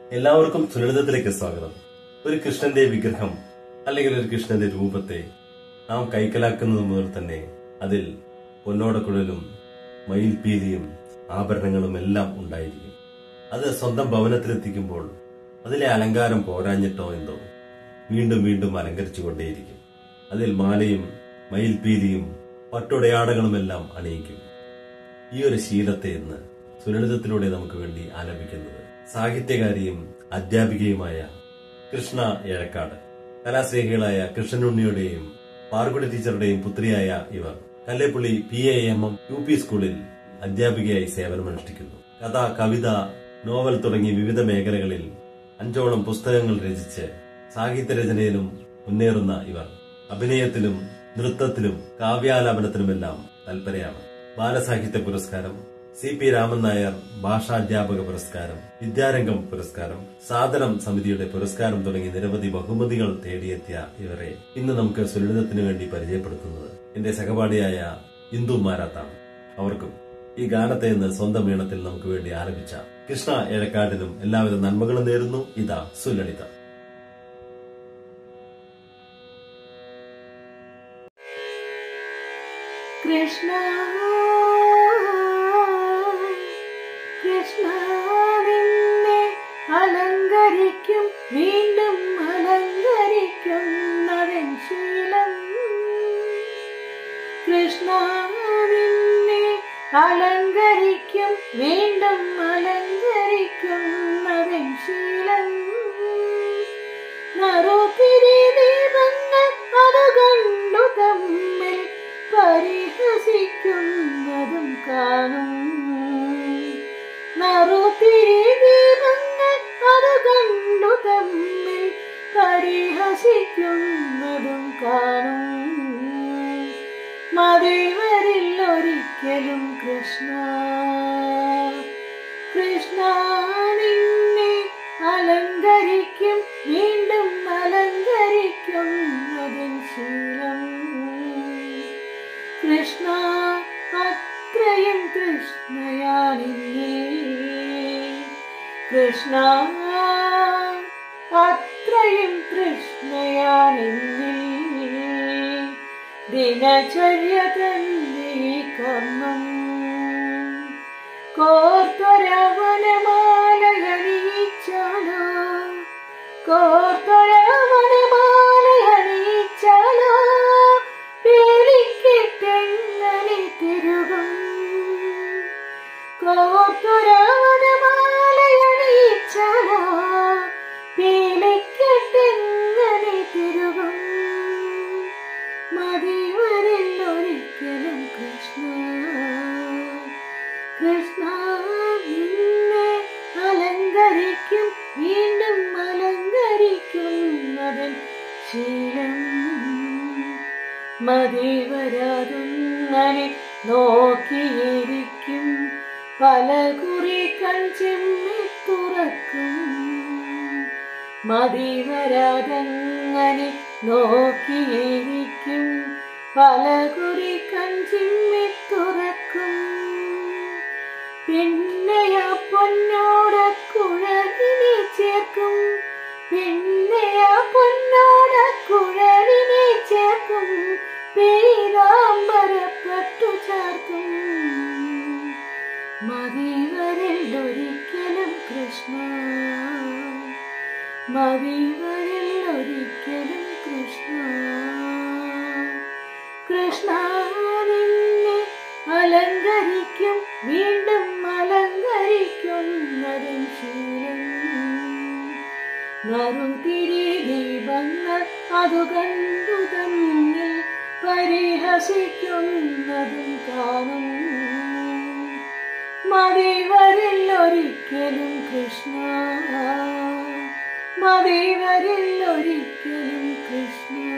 എല്ലാവർക്കും സുലളിതത്തിലേക്ക് സ്വാഗതം ഒരു കൃഷ്ണന്റെ വിഗ്രഹം അല്ലെങ്കിൽ ഒരു കൃഷ്ണന്റെ രൂപത്തെ നാം കൈക്കലാക്കുന്നത് മുതൽ തന്നെ അതിൽ പൊന്നോടക്കുഴലും മയിൽപീലിയും ആഭരണങ്ങളും എല്ലാം ഉണ്ടായിരിക്കും അത് സ്വന്തം ഭവനത്തിലെത്തിക്കുമ്പോൾ അതിലെ അലങ്കാരം പോരാഞ്ഞിട്ടോ എന്തോ വീണ്ടും വീണ്ടും അലങ്കരിച്ചു കൊണ്ടേയിരിക്കും അതിൽ മാലയും മയിൽപീലിയും പട്ടുടയാടകളുമെല്ലാം അണിയിക്കും ഈ ഒരു ശീലത്തെ ഇന്ന് സുലളിതത്തിലൂടെ നമുക്ക് വേണ്ടി ആലപിക്കുന്നത് സാഹിത്യകാരിയും അധ്യാപികയുമായ കൃഷ്ണ എഴക്കാട് കലാസ്നേഹികളായ കൃഷ്ണനുണ്ണിയുടെയും പാർക്കുടി ടീച്ചറുടെയും പുത്രിയായ ഇവർ Kalleppully P A M M U P സ്കൂളിൽ അധ്യാപികയായി സേവനമനുഷ്ഠിക്കുന്നു കഥ കവിത നോവൽ തുടങ്ങി വിവിധ മേഖലകളിൽ അഞ്ചോളം പുസ്തകങ്ങൾ രചിച്ച് സാഹിത്യരചനയിലും മുന്നേറുന്ന ഇവർ അഭിനയത്തിലും നൃത്തത്തിലും കാവ്യാലാപനത്തിലുമെല്ലാം തൽപരയാണ് ബാലസാഹിത്യ പുരസ്കാരം സി പി രാമൻ നായർ ഭാഷാധ്യാപക പുരസ്കാരം വിദ്യാരംഗം പുരസ്കാരം സാധനം സമിതിയുടെ പുരസ്കാരം തുടങ്ങി നിരവധി ബഹുമതികൾ തേടിയെത്തിയ ഇവരെ ഇന്ന് നമുക്ക് സുലളിതത്തിനു വേണ്ടി പരിചയപ്പെടുത്തുന്നത് എന്റെ സഹപാഠിയായ ഇന്ദു മാരാത്താണ് അവർക്കും ഈ ഗാനത്തെ ഇന്ന് സ്വന്തം ഈണത്തിൽ നമുക്ക് വേണ്ടി ആലപിച്ച കൃഷ്ണ എഴക്കാടിനും എല്ലാവിധ നന്മകളും നേരുന്നു ഇതാ സുലളിത കൃഷ്ണ കൃഷ്ണ നിന്നെ അലങ്കരിക്കും വീണ്ടും അലങ്കരിക്കുന്നവൻ ശീലം കൃഷ്ണ നിന്നെ അലങ്കരിക്കും വീണ്ടും അലങ്കരിക്കുന്നവൻ ശീലം നറുതിരി ദീപങ്ങൾ അത് കണ്ടു തമ്മിൽ പരിഹസിക്കുന്നതും കാണും നറുതിരി ദീപങ്ങൾ അത് കണ്ടു തമ്മിൽ പരിഹസിക്കുന്നതും കാണും മതിവരിൽ ഒരിക്കലും കൃഷ്ണ കൃഷ്ണ നിന്നെ അലങ്കരിക്കും വീണ്ടും അലങ്കരിക്കുന്നതിൻ ശീലം കൃഷ്ണ അത്രയും കൃഷ്ണയാണില്ലേ കൃഷ്ണ അത്രയും കൃഷ്ണയാണില്ലേ ദിനചര്യ തന്നെ കർമ്മം കോർത്തൊരവനമാലയണിയിച്ചാലോ കോർത്തൊരവനമാലയണിയിച്ചാലോ പേലിക്കെട്ടെങ്ങനെ തിരുകും കോർത്തൊരവനമാലയണിയിച്ചാലോ പേലിക്കെട്ടെങ്ങനെ തിരുകും മതിവരിൽ ഒരിക്കലും കൃഷ്ണ കൃഷ്ണ നിന്നെ അലങ്കരിക്കും വീണ്ടും അലങ്കരിക്കുന്നവൻ ശീലം മതിവരാതങ്ങനെ നോക്കിയിരിക്കും പല കുറി കൺചെമ്മി തുറക്കും മതിവരാതങ്ങനെ നോക്കിയിരിക്കും പല കുറി കൺചിമ്മി തുറക്കും പിന്നെയ പൊന്നോട കുഴലിനെ ചേർക്കും പിന്നെയ പൊന്നോട കുഴലിനെ ചേർക്കും പീതാംബരപ്പെട്ടു ചേർക്കും മതിവരിൽ ഒരിക്കലും കൃഷ്ണ മതിവരിൽ ഒരിക്കലും കൃഷ്ണ കൃഷ്ണ നിന്നെ അലങ്കരിക്കും വീണ്ടും അലങ്കരിക്കുന്നതിൻ ശീലം നറുതിരി ദീപങ്ങൾ അതു കണ്ടു തമ്മിൽ പരിഹസിക്കുന്നതും കാണും മതിവരിൽ ഒരിക്കലും കൃഷ്ണ മതിവരിൽ ഒരിക്കലും കൃഷ്ണ